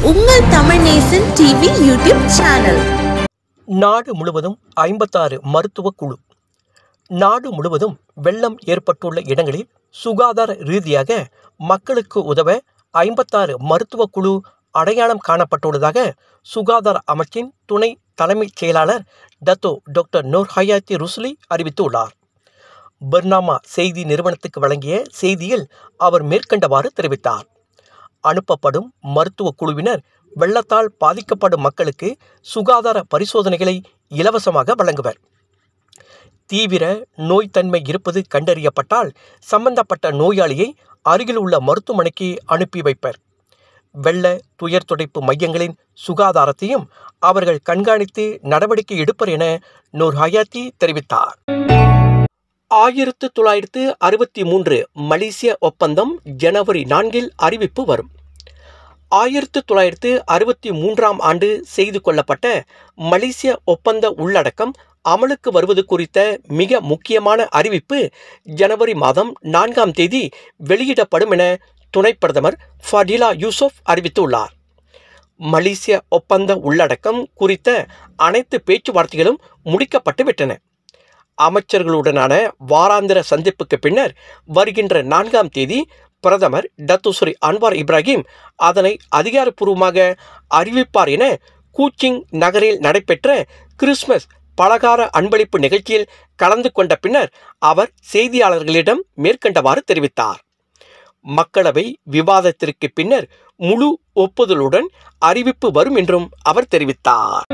உங்கள் Tamil Nesan TV YouTube channel நாடு முழுவதும் ஐம்பத்தாறு மருத்துவ குழு நாடு முழுவதும் வெள்ளம் ஏற்பட்டுள்ள இடங்களில் சுகாதார ரீதியாக மக்களுக்கு உதவ ஐம்பத்தாறு மருத்துவ குழு அடையாளம் காணப்பட்டுள்ளதாக சுகாதார அமைச்சின் துணை தலைமைச் செயலாளர் Dato doctor Noor Hayati Rusli அறிவித்துள்ளார் பர்னாமா செய்தி நிறுவனத்துக்கு வழங்கிய செய்தியில் அவர் மேற்கண்டவாறு தெரிவித்தார் அனுப்பப்படும் மருத்துவ குழுவினர் வெள்ளத்தால் பாதிக்கப்படும் மக்களுக்கு சுகாதார பரிசோதனைகளை இலவசமாக வழங்குவர் தீவிர நோய்த்தன்மை இருப்பது கண்டறியப்பட்டால் சம்பந்தப்பட்ட நோயாளியை அருகில் உள்ள மருத்துவமனைக்கு அனுப்பி வைப்பர் வெள்ள துயர் துடைப்பு மையங்களின் சுகாதாரத்தையும் அவர்கள் கண்காணித்து நடவடிக்கை எடுப்பர் என நூர் ஹயாத்தி தெரிவித்தார் ஆயிரத்து தொள்ளாயிரத்து அறுபத்தி மூன்று மலேசிய ஒப்பந்தம் ஜனவரி நான்கில் அறிவிப்பு வரும் ஆயிரத்து தொள்ளாயிரத்து அறுபத்தி மூன்றாம் ஆண்டு செய்து கொள்ளப்பட்ட மலேசிய ஒப்பந்த உள்ளடக்கம் அமலுக்கு வருவது குறித்த மிக முக்கியமான அறிவிப்பு ஜனவரி மாதம் நான்காம் தேதி வெளியிடப்படும் என துணை பிரதமர் ஃபடிலா யூசுப் அறிவித்துள்ளார் மலேசிய ஒப்பந்த உள்ளடக்கம் குறித்த அனைத்து பேச்சுவார்த்தைகளும் முடிக்கப்பட்டு விட்டன அமைச்சர்களுடனான வாராந்திர சந்திப்புக்கு பின்னர் வருகின்ற நான்காம் தேதி பிரதமர் டத்துஸ்ரீ அன்வார் இப்ராஹிம் அதனை அதிகாரப்பூர்வமாக அறிவிப்பார் என கூச்சிங் நகரில் நடைபெற்ற கிறிஸ்மஸ் பலகார அன்பளிப்பு நிகழ்ச்சியில் கலந்து கொண்ட பின்னர் அவர் செய்தியாளர்களிடம் மேற்கண்டவாறு தெரிவித்தார் மக்களவை விவாதத்திற்கு பின்னர் முழு ஒப்புதலுடன் அறிவிப்பு வரும் என்றும் அவர் தெரிவித்தார்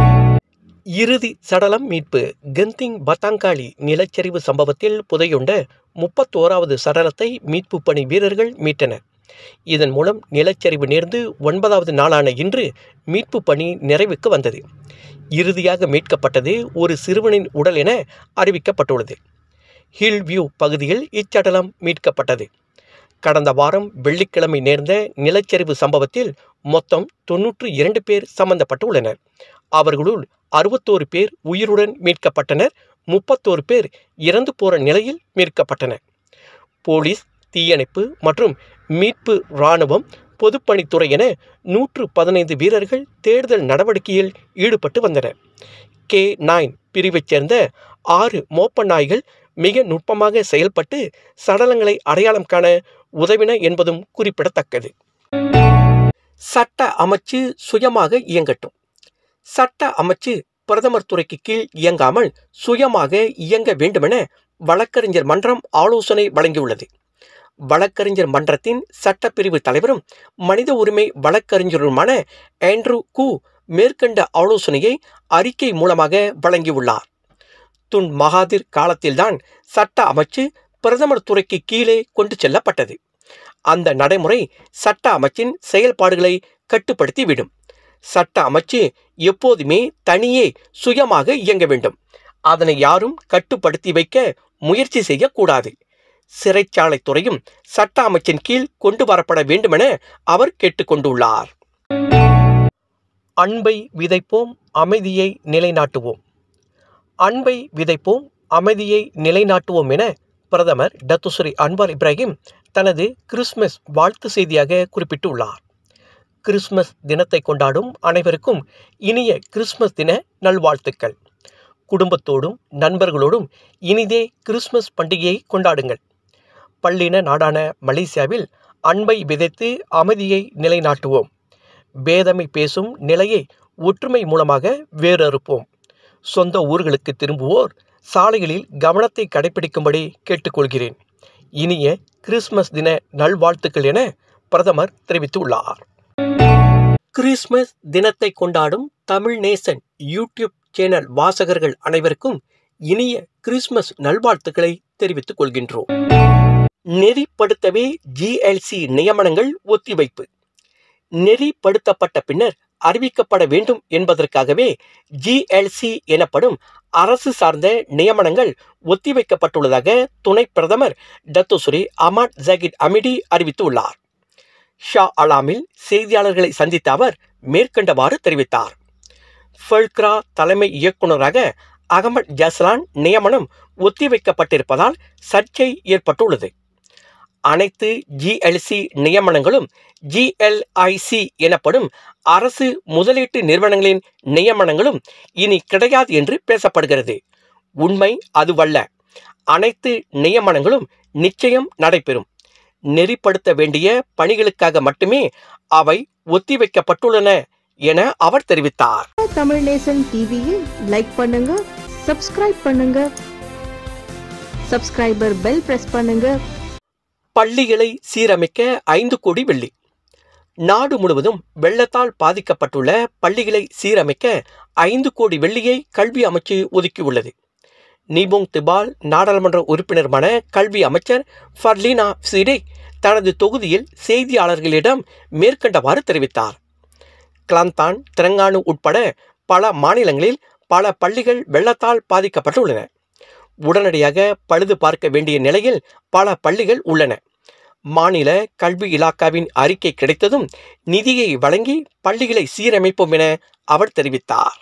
இறுதி சடலம் மீட்பு கந்திங் பத்தாங்காளி நிலச்சரிவு சம்பவத்தில் புதையுண்ட முப்பத்தோராவது சடலத்தை மீட்பு பணி வீரர்கள் மீட்டனர் இதன் மூலம் நிலச்சரிவு நேர்ந்து ஒன்பதாவது நாளான இன்று மீட்பு பணி நிறைவுக்கு வந்தது இறுதியாக மீட்கப்பட்டது ஒரு சிறுவனின் உடல் என அறிவிக்கப்பட்டுள்ளது ஹில் வியூ பகுதியில் இச்சடலம் மீட்கப்பட்டது கடந்த வாரம் வெள்ளிக்கிழமை நேர்ந்த நிலச்சரிவு சம்பவத்தில் மொத்தம் தொன்னூற்று இரண்டு பேர் சம்பந்தப்பட்டுள்ளனர் அவர்களுள் அறுபத்தோரு பேர் உயிருடன் மீட்கப்பட்டனர் முப்பத்தோரு பேர் இறந்து போற நிலையில் மீட்கப்பட்டனர் போலீஸ் தீயணைப்பு மற்றும் மீட்பு இராணுவம் பொதுப்பணித்துறை என நூற்று பதினைந்து வீரர்கள் தேடுதல் நடவடிக்கையில் ஈடுபட்டு வந்தனர் கே நைன் பிரிவைச் சேர்ந்த ஆறு மோப்ப நாய்கள் மிக நுட்பமாக செயல்பட்டு சடலங்களை அடையாளம் காண உதவின என்பதும் குறிப்பிடத்தக்கது சட்ட அமைச்சு சுயமாக இயங்கட்டும் சட்ட அமைச்சு பிரதமர் துறைக்கு கீழ் இயங்காமல் சுயமாக இயங்க வேண்டுமென வழக்கறிஞர் மன்றம் ஆலோசனை வழங்கியுள்ளது வழக்கறிஞர் மன்றத்தின் சட்டப்பிரிவு தலைவரும் மனித உரிமை வழக்கறிஞருமான ஆண்ட்ரூ கூ மேற்கண்ட ஆலோசனையை அறிக்கை மூலமாக வழங்கியுள்ளார் துன் மகாதிர் காலத்தில்தான் சட்ட அமைச்சு பிரதமர் துறைக்கு கீழே கொண்டு செல்லப்பட்டது அந்த நடைமுறை சட்ட அமைச்சின் செயல்பாடுகளை கட்டுப்படுத்திவிடும் சட்ட அமைச்சு எப்போதுமே தனியே சுயமாக இயங்க வேண்டும் அதனை யாரும் கட்டுப்படுத்தி வைக்க முயற்சி செய்யக்கூடாது சிறைச்சாலை துறையும் சட்ட அமைச்சின் கீழ் கொண்டு வரப்பட வேண்டுமென அவர் கேட்டுக்கொண்டுள்ளார் அன்பை விதைப்போம் அமைதியை நிலைநாட்டுவோம் அன்பை விதைப்போம் அமைதியை நிலைநாட்டுவோம் என பிரதமர் டத்துஸ்ரீ அன்வார் இப்ராஹிம் தனது கிறிஸ்மஸ் வாழ்த்து செய்தியாக குறிப்பிட்டுள்ளார் கிறிஸ்மஸ் தினத்தை கொண்டாடும் அனைவருக்கும் இனிய கிறிஸ்மஸ் தின நல்வாழ்த்துக்கள் குடும்பத்தோடும் நண்பர்களோடும் இனிதே கிறிஸ்மஸ் பண்டிகையை கொண்டாடுங்கள் பள்ளின நாடான மலேசியாவில் அன்பை விதைத்து அமைதியை நிலைநாட்டுவோம் பேதமை பேசும் நிலையை ஒற்றுமை மூலமாக வேறறுப்போம் சொந்த ஊர்களுக்கு திரும்புவோர் சாலைகளில் கவனத்தை கடைபிடிக்கும்படி கேட்டுக்கொள்கிறேன் இனிய கிறிஸ்மஸ் தின நல்வாழ்த்துக்கள் என பிரதமர் தெரிவித்துள்ளார் கிறிஸ்மஸ் தினத்தை கொண்டாடும் தமிழ் நேசன் யூடியூப் சேனல் வாசகர்கள் அனைவருக்கும் இனிய கிறிஸ்மஸ் நல்வாழ்த்துக்களை தெரிவித்துக் கொள்கின்றோம் நெறிப்படுத்தவே ஜிஎல்சி நியமனங்கள் ஒத்திவைப்பு நெறிப்படுத்தப்பட்ட பின்னர் அறிவிக்கப்பட வேண்டும் என்பதற்காகவே ஜிஎல்சி எனப்படும் அரசு சார்ந்த நியமனங்கள் ஒத்திவைக்கப்பட்டுள்ளதாக துணை பிரதமர் டத்துஸ்ரீ அமாட் ஜகிட் அமிடி அறிவித்துள்ளார் ஷா அலாமில் செய்தியாளர்களை சந்தித்த அவர் மேற்கண்டவாறு தெரிவித்தார் ஃபல்க்ரா தலைமை இயக்குநராக அகமட் ஜஸ்லான் நியமனம் ஒத்திவைக்கப்பட்டிருப்பதால் சர்ச்சை ஏற்பட்டுள்ளது அனைத்து ஜிஎல்சி நியமனங்களும் ஜிஎல்ஐசி எனப்படும் அரசு முதலீட்டு நிறுவனங்களின் நியமனங்களும் இனி கிடையாது என்று பேசப்படுகிறது உண்மை அதுவல்ல அனைத்து நியமனங்களும் நிச்சயம் நடைபெறும் நெறிப்படுத்த வேண்டிய பணிகளுக்காக மட்டுமே அவை ஒத்திவைக்கப்பட்டுள்ளன என அவர் தெரிவித்தார் தமிழ் நேசன் டிவியை லைக் பண்ணுங்க சப்ஸ்கிரைப் பண்ணுங்க சப்ஸ்கிரைபர் பெல் பிரஸ் பண்ணுங்க பள்ளிகளை சீரமைக்க ஐந்து கோடி வெள்ளி நாடு முழுவதும் வெள்ளத்தால் பாதிக்கப்பட்டுள்ள பள்ளிகளை சீரமைக்க ஐந்து கோடி வெள்ளியை கல்வி அமைச்சு ஒதுக்கியுள்ளது நீபோங் திபால் நாடாளுமன்ற உறுப்பினருமான கல்வி அமைச்சர் ஃபர்லீனா சிடே தனது தொகுதியில் செய்தியாளர்களிடம் மேற்கண்டவாறு தெரிவித்தார் கிளாந்தான் தெலங்கானு உட்பட பல மாநிலங்களில் பல பள்ளிகள் வெள்ளத்தால் பாதிக்கப்பட்டுள்ளன உடனடியாக பழுது பார்க்க வேண்டிய நிலையில் பல பள்ளிகள் உள்ளன மாநில கல்வி இலாக்காவின் அறிக்கை கிடைத்ததும் நிதியை வழங்கி பள்ளிகளை சீரமைப்போம் என அவர் தெரிவித்தார்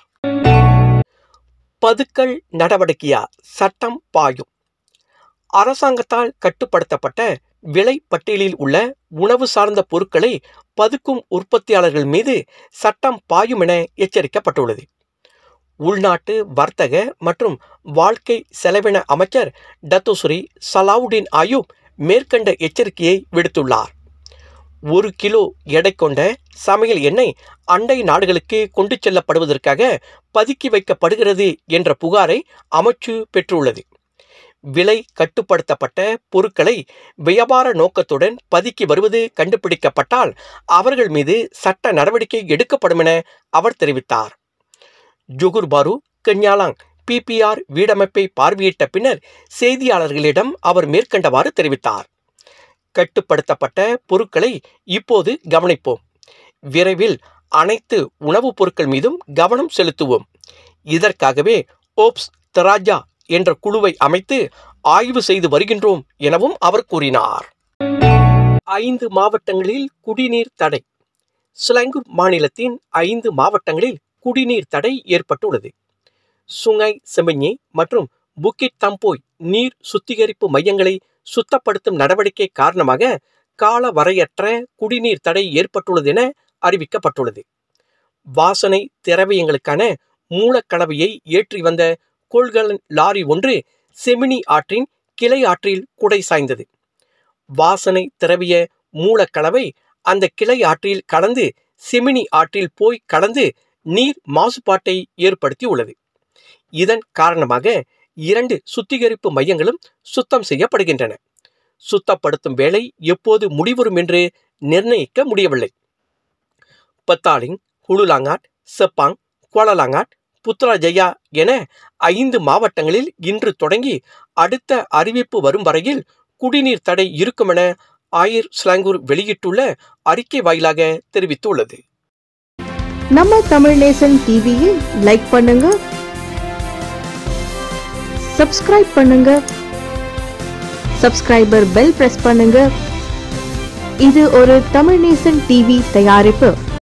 பதுக்கல் நடவடிக்கையா சட்டம் பாயும் அரசாங்கத்தால் கட்டுப்படுத்தப்பட்ட விலை பட்டியலில் உள்ள உணவு சார்ந்த பொருட்களை பதுக்கும் உற்பத்தியாளர்கள் மீது சட்டம் பாயும் என எச்சரிக்கப்பட்டுள்ளது உள்நாட்டு வர்த்தக மற்றும் வாழ்க்கை செலவின அமைச்சர் டத்தோசுரி சலாவுடின் ஆயூப் மேற்கண்ட எச்சரிக்கையை விடுத்துள்ளார் ஒரு கிலோ எடை கொண்ட சமையல் எண்ணெய் அண்டை நாடுகளுக்கு கொண்டு செல்லப்படுவதற்காக பதுக்கி வைக்கப்படுகிறது என்ற புகாரை அமைச்சு பெற்றுள்ளது விலை கட்டுப்படுத்தப்பட்ட பொருட்களை வியாபார நோக்கத்துடன் பதுக்கி வருவது கண்டுபிடிக்கப்பட்டால் அவர்கள் மீது சட்ட நடவடிக்கை எடுக்கப்படும் என அவர் தெரிவித்தார் ஜுகுர் பாரு கன்யாலாங் பிபிஆர் வீடமைப்பை பார்வையிட்ட பின்னர் செய்தியாளர்களிடம் அவர் மேற்கண்டவாறு தெரிவித்தார் கட்டுப்படுத்தப்பட்ட பொருட்களை இப்போது கவனிப்போம் விரைவில் அனைத்து உணவுப் பொருட்கள் மீதும் கவனம் செலுத்துவோம் இதற்காகவே ஓப்ஸ் தராஜா என்ற குழுவை அமைத்து ஆய்வு செய்து வருகின்றோம் எனவும் அவர் கூறினார் ஐந்து மாவட்டங்களில் குடிநீர் தடை சிலங்கூர் மாநிலத்தின் ஐந்து மாவட்டங்களில் குடிநீர் தடை ஏற்பட்டுள்ளது சுங்கை செமஞ்சி மற்றும் புக்கிட் தம்போய் நீர் சுத்திகரிப்பு மையங்களை சுத்தப்படுத்தும் நடவடிக்கை காரணமாக கால வரையற்ற குடிநீர் தடை ஏற்பட்டுள்ளது என அறிவிக்கப்பட்டுள்ளது வாசனை திரவியங்களுக்கான மூலக்கலவையை ஏற்றி வந்த கொள்கலன் லாரி ஒன்று செமினி ஆற்றின் கிளை ஆற்றில் குடை சாய்ந்தது வாசனை திரவிய மூலக்கலவை அந்த கிளை ஆற்றில் கலந்து செமினி ஆற்றில் போய் கலந்து நீர் மாசுபாட்டை ஏற்படுத்தி உள்ளது இதன் காரணமாக இரண்டு சுத்திகரிப்பு மையங்களும் சுத்தம் செய்யப்படுகின்றன சுத்தப்படுத்தும் வேலை எப்போது முடிவரும் என்று நிர்ணயிக்க முடியவில்லை பத்தாலிங் ஹுலுலாங்காட் செப்பாங் கோலலாங்காட் புத்ராஜயா என ஐந்து மாவட்டங்களில் இன்று தொடங்கி அடுத்த அறிவிப்பு வரும் வரையில் குடிநீர் தடை இருக்கும் என ஆயிர் ஸ்லாங்கூர் வெளியிட்டுள்ள அறிக்கை வாயிலாக தெரிவித்துள்ளது நம்ம தமிழ் நேசன் டிவியை லைக் பண்ணுங்க சப்ஸ்கிரைப் பண்ணுங்க சப்ஸ்கிரைபர் பெல் பிரஸ் பண்ணுங்க இது ஒரு தமிழ் நேசன் டிவி தயாரிப்பு